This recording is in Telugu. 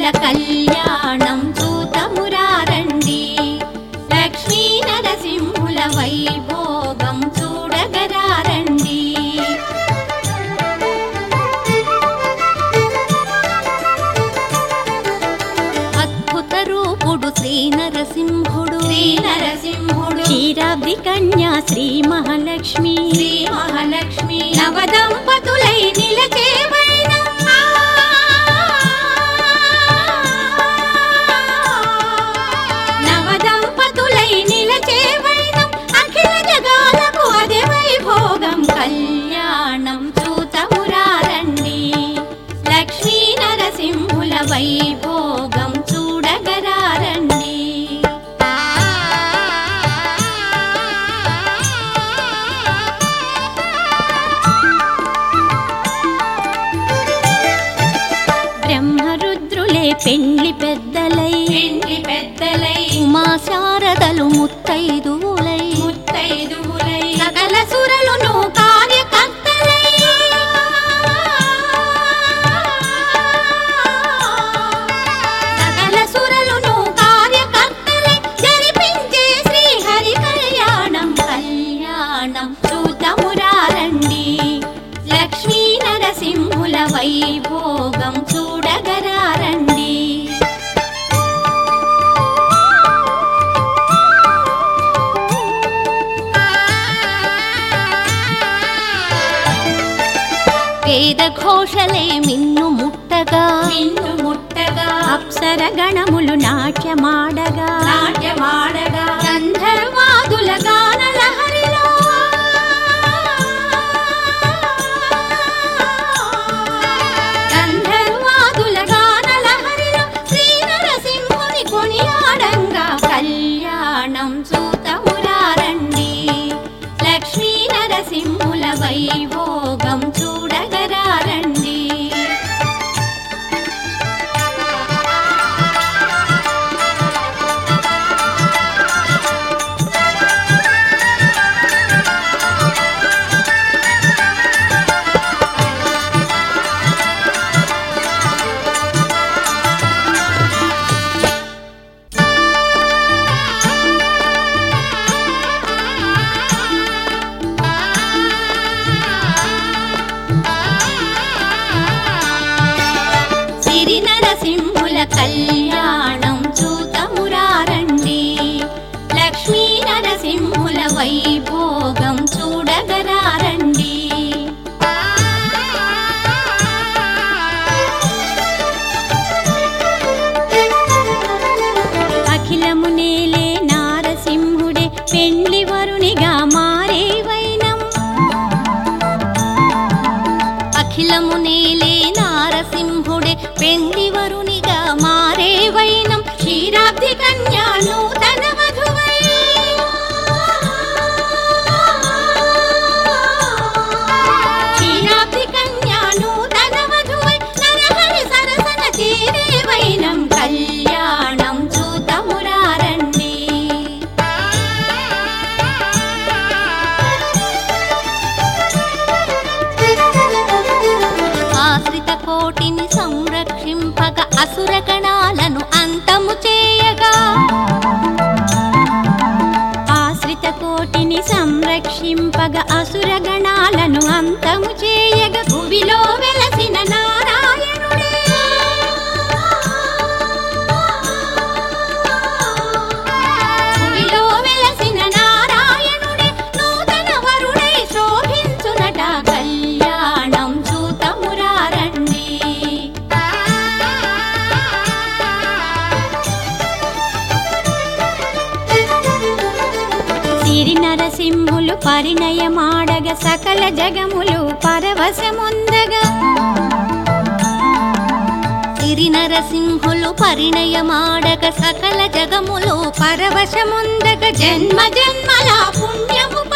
కళ్యాణం చూతమురారండి లక్ష్మీ నరసింహుల వైభోగం చూడగరారండి అద్భుత రూపుడు శ్రీ నరసింహుడు శ్రీ నరసింహుడు క్షీరాబ్ది కన్యా శ్రీ మహాలక్ష్మి శ్రీ మహాలక్ష్మి నవదంపతులై నిలచేవైన నవదంపతులై నిలచేవైన అఖిల జగాలకు అదే వైభోగం కళ్యాణం చూతమురారండి లక్ష్మీ నరసింహుల వైభోగం చూడగరారండి బ్రహ్మరుద్రులే పెండ్లి పెద్దలై పెండ్లి పెద్దలై ఉమా శారదలు ముత్తైదువులై ముత్తైదువులై సకల సురలును కార్యకర్తలై సకల సురలును కార్యకర్తలై జరిపించే శ్రీహరి కళ్యాణం కళ్యాణం చూతమురారండి లక్ష్మీ నరసింహుల వైభోగం చూడగరారండి వేద ఘోషలే మిన్ను ముట్టగా మిన్ను ముట్టగా అప్సర గణములు నాట్యమాడగా నాట్యమాడగా గంధర్వాదుల గాన లహరిలో గంధర్వాదుల గాన లహరిలో శ్రీ నరసింహుని కొనియాడంగా కళ్యాణం చూతమురారండి లక్ష్మీ నరసింహుల వైభోగం చూడగరారండి సిరి నరసింహుల కళ్యాణం చూతమురారండి లక్ష్మీ నరసింహుల వైభోగం చూడగరారండి అఖిలము నేలే నారసింహుడే పెండ్లి వరునిగా మారే వైనం అఖిలము నేలే నారసింహుడే పెండి వరునిగా మారే వైనం క్షీరాబ్ది కన్యా నూతన మధువై క్షీరాబ్ది కన్యా నూతన మధువై నరహరి సరసన చేరే వైనం కళ్యాణం చూతమురారండి ఆశ్రిత కోటిని సంరక్షింపక అసుర గణాలను అంతము చేయగా ఆశ్రిత కోటిని సంరక్షింపగ అసుర గణాలను అంతము చేయగ భువిలో వెలసిన నారాయణుడే భువిలో వెలసిన నారాయణుడే నూతన వరుడై శోభించునట కళ్యాణం చూతమురారండి సిరి నరసింహులు పరిణయమాడగ సకల జగములు పరవశముందగా సిరి నరసింహులు పరిణయమాడగ సకల జగములు పరవశముందగ జన్మ జన్మల పుణ్యము